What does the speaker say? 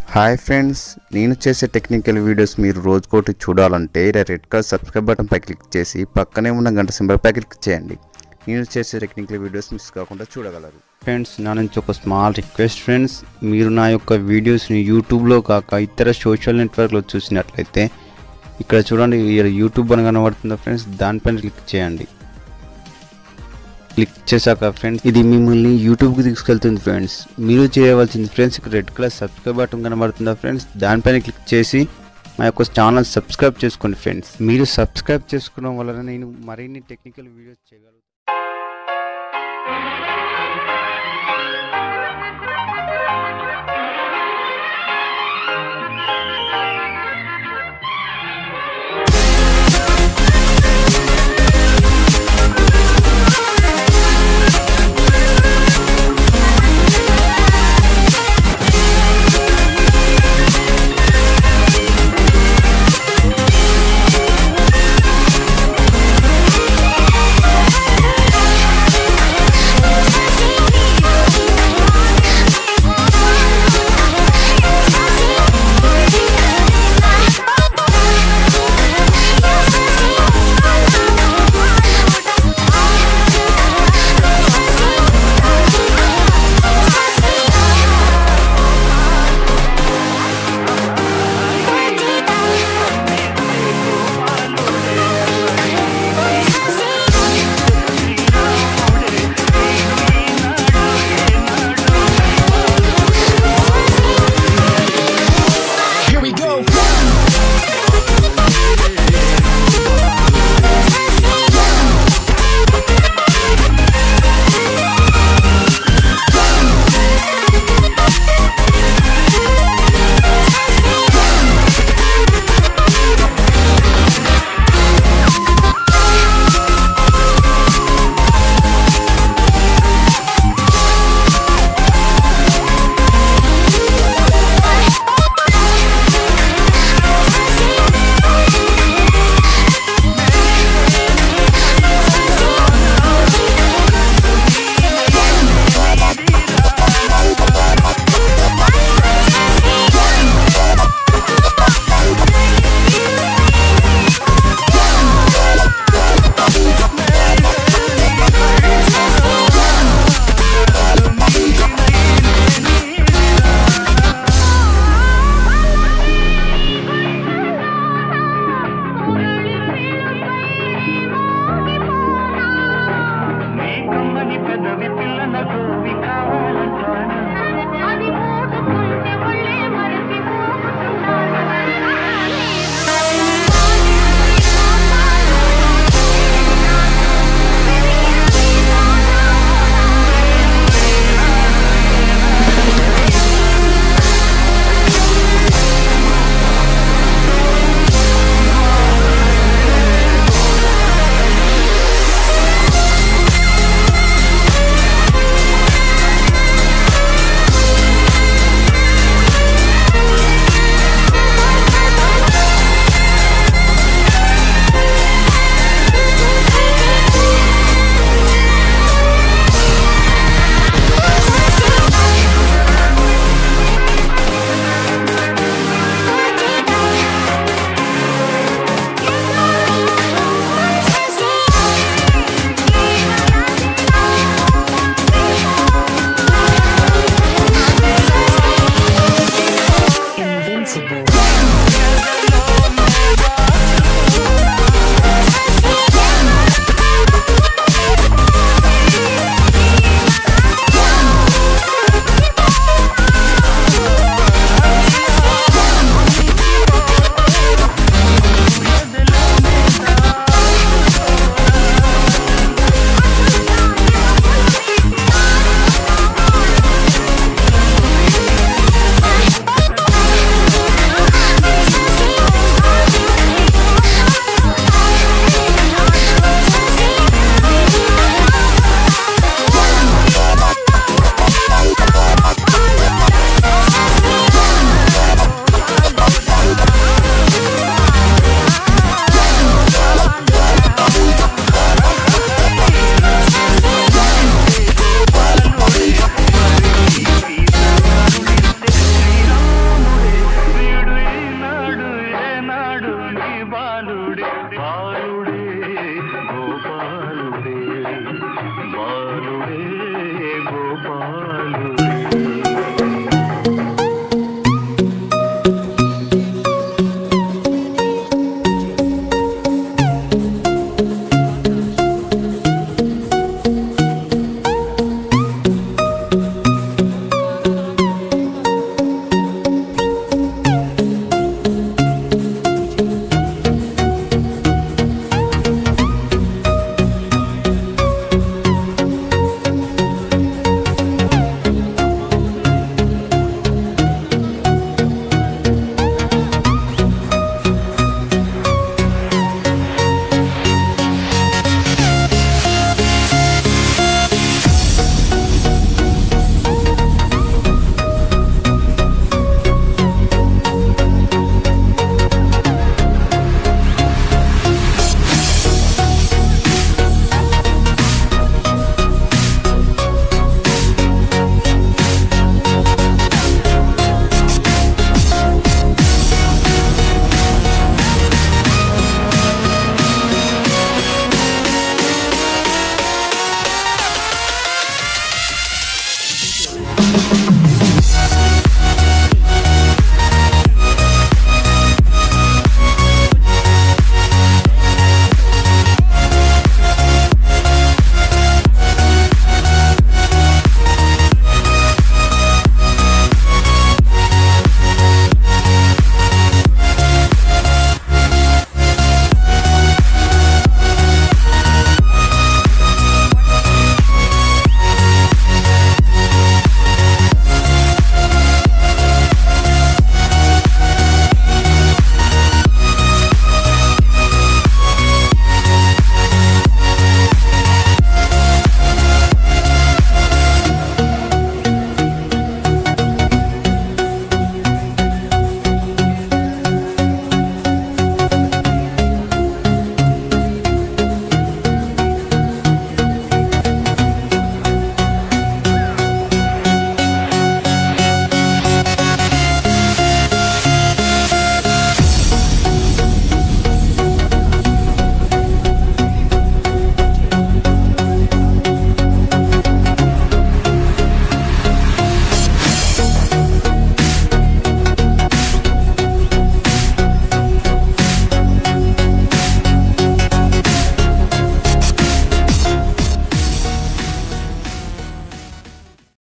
hi friends నేను చేసే technical videos మీరు రోజుకోటి చూడాలంటే ఇలా రెడ్ కలర్ సబ్స్క్రైబ్ బటన్ పై క్లిక్ చేసి పక్కనే ఉన్న గంట సింబల్ పై క్లిక్ చేయండి నేను చేసే టెక్నికల్ వీడియోస్ మిస్ కాకుండా చూడగలరు ఫ్రెండ్స్ నా నుంచి ఒక స్మాల్ రిక్వెస్ట్ ఫ్రెండ్స్ మీరు నా యొక్క వీడియోస్ని యూట్యూబ్లో కాక ఇతర సోషల్ నెట్వర్క్లో చూసినట్లయితే ఇక్కడ చూడండి ఇక్కడ యూట్యూబ్ అని కనబడుతుందా ఫ్రెండ్స్ దానిపైన క్లిక్ చేయండి క్లిక్ చేశాక ఫ్రెండ్స్ ఇది మిమ్మల్ని యూట్యూబ్కి తీసుకెళ్తుంది ఫ్రెండ్స్ మీరు చేయవలసింది ఫ్రెండ్స్ ఇక్కడ రెడ్ కలర్ సబ్స్క్రైబ్ బటన్ కనబడుతుందా ఫ్రెండ్స్ దానిపైన క్లిక్ చేసి మా యొక్క ఛానల్ సబ్స్క్రైబ్ చేసుకోండి ఫ్రెండ్స్ మీరు సబ్స్క్రైబ్ చేసుకోవడం వలన నేను మరిన్ని టెక్నికల్ వీడియోస్ చేయగలుగుతాను